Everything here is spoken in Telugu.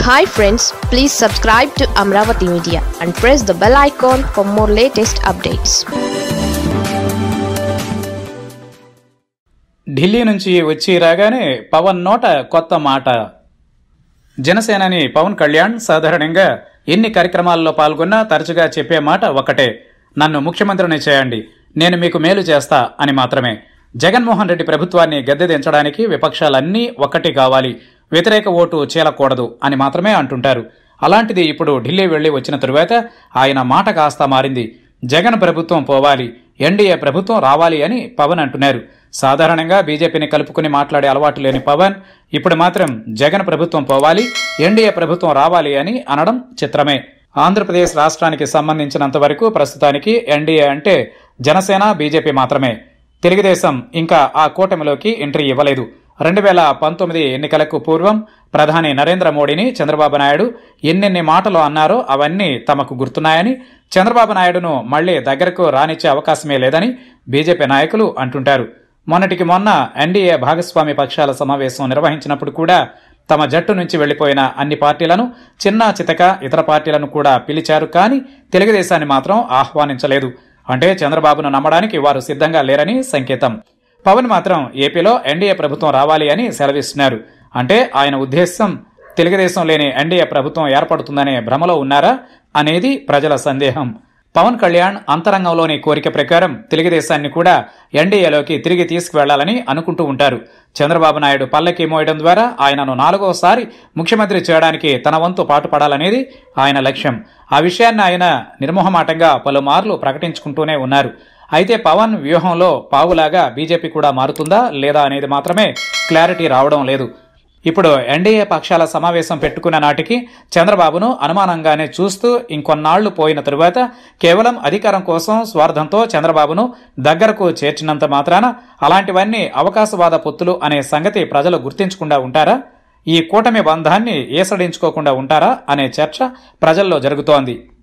hi friends please subscribe to Amaravati media and press the bell icon for more latest updates Delhi నుంచి వచ్చి రాగానే పవన్ నోట కొత్త మాట జనసేనాని పవన్ కళ్యాణ్ సాధారణంగా ఎన్ని కార్యక్రమాల్లో పాల్గొన్నా తరచుగా చెప్పే మాట ఒకటే నన్ను ముఖ్యమంత్రిని చేయండి నేను మీకు మేలు చేస్తా అని మాత్రమే జగన్మోహన్ రెడ్డి ప్రభుత్వాన్ని గద్దె దించడానికి విపక్షాలన్నీ ఒక్కటి కావాలి వ్యతిరేక ఓటు చీలకూడదు అని మాత్రమే అంటుంటారు అలాంటిది ఇప్పుడు ఢిల్లీ వెళ్లి వచ్చిన తరువాత ఆయన మాట కాస్త మారింది జగన్ ప్రభుత్వం పోవాలి ఎన్డీఏ ప్రభుత్వం రావాలి అని పవన్ అంటున్నారు సాధారణంగా బీజేపీని కలుపుకుని మాట్లాడే అలవాటు లేని పవన్ ఇప్పుడు మాత్రం జగన్ ప్రభుత్వం పోవాలి ఎన్డీఏ ప్రభుత్వం రావాలి అని అనడం చిత్రమే ఆంధ్రప్రదేశ్ రాష్ట్రానికి సంబంధించినంత వరకు ప్రస్తుతానికి ఎన్డీఏ అంటే జనసేన బీజేపీ మాత్రమే తెలుగుదేశం ఇంకా ఆ కూటమిలోకి ఎంట్రీ ఇవ్వలేదు రెండు వేల పంతొమ్మిది ఎన్నికలకు పూర్వం ప్రధాని నరేంద్ర మోడీని చంద్రబాబు నాయుడు ఎన్నెన్ని మాటలు అన్నారో అవన్నీ తమకు గుర్తున్నాయని చంద్రబాబు నాయుడును మళ్లీ దగ్గరకు రానిచ్చే అవకాశమే లేదని బీజేపీ నాయకులు అంటుంటారు మొన్నటికి మొన్న ఎన్డీఏ భాగస్వామి పక్షాల సమావేశం నిర్వహించినప్పుడు కూడా తమ జట్టు నుంచి వెళ్లిపోయిన అన్ని పార్టీలను చిన్న చితక ఇతర పార్టీలను కూడా పిలిచారు కానీ తెలుగుదేశాన్ని మాత్రం ఆహ్వానించలేదు అంటే చంద్రబాబును నమ్మడానికి వారు సిద్ధంగా లేరని సంకేతం పవన్ మాత్రం ఏపీలో ఎన్డీఏ ప్రభుత్వం రావాలి అని సెలవిస్తున్నారు అంటే ఆయన ఉద్దేశం తెలుగుదేశం లేని ఎన్డీఏ ప్రభుత్వం ఏర్పడుతుందనే భ్రమలో ఉన్నారా అనేది ప్రజల సందేహం పవన్ కళ్యాణ్ అంతరంగంలోని కోరిక ప్రకారం తెలుగుదేశాన్ని కూడా ఎన్డీఏలోకి తిరిగి తీసుకువెళ్లాలని అనుకుంటూ ఉంటారు చంద్రబాబు నాయుడు పల్లకి మోయడం ద్వారా ఆయనను నాలుగోసారి ముఖ్యమంత్రి చేయడానికి తన వంతు పాటుపడాలనేది ఆయన లక్ష్యం ఆ విషయాన్ని ఆయన నిర్మోహమాటంగా పలుమార్లు ప్రకటించుకుంటూనే ఉన్నారు అయితే పవన్ వ్యూహంలో పావులాగా బీజేపీ కూడా మారుతుందా లేదా అనేది మాత్రమే క్లారిటీ రావడం లేదు ఇప్పుడు ఎన్డీఏ పక్షాల సమావేశం పెట్టుకున్న నాటికి చంద్రబాబును అనుమానంగానే చూస్తూ ఇంకొన్నాళ్లు పోయిన తరువాత కేవలం అధికారం కోసం స్వార్థంతో చంద్రబాబును దగ్గరకు చేర్చినంత మాత్రాన అలాంటివన్నీ అవకాశవాద పొత్తులు అనే సంగతి ప్రజలు గుర్తించకుండా ఉంటారా ఈ కూటమి బంధాన్ని ఏసడించుకోకుండా ఉంటారా అనే చర్చ ప్రజల్లో జరుగుతోంది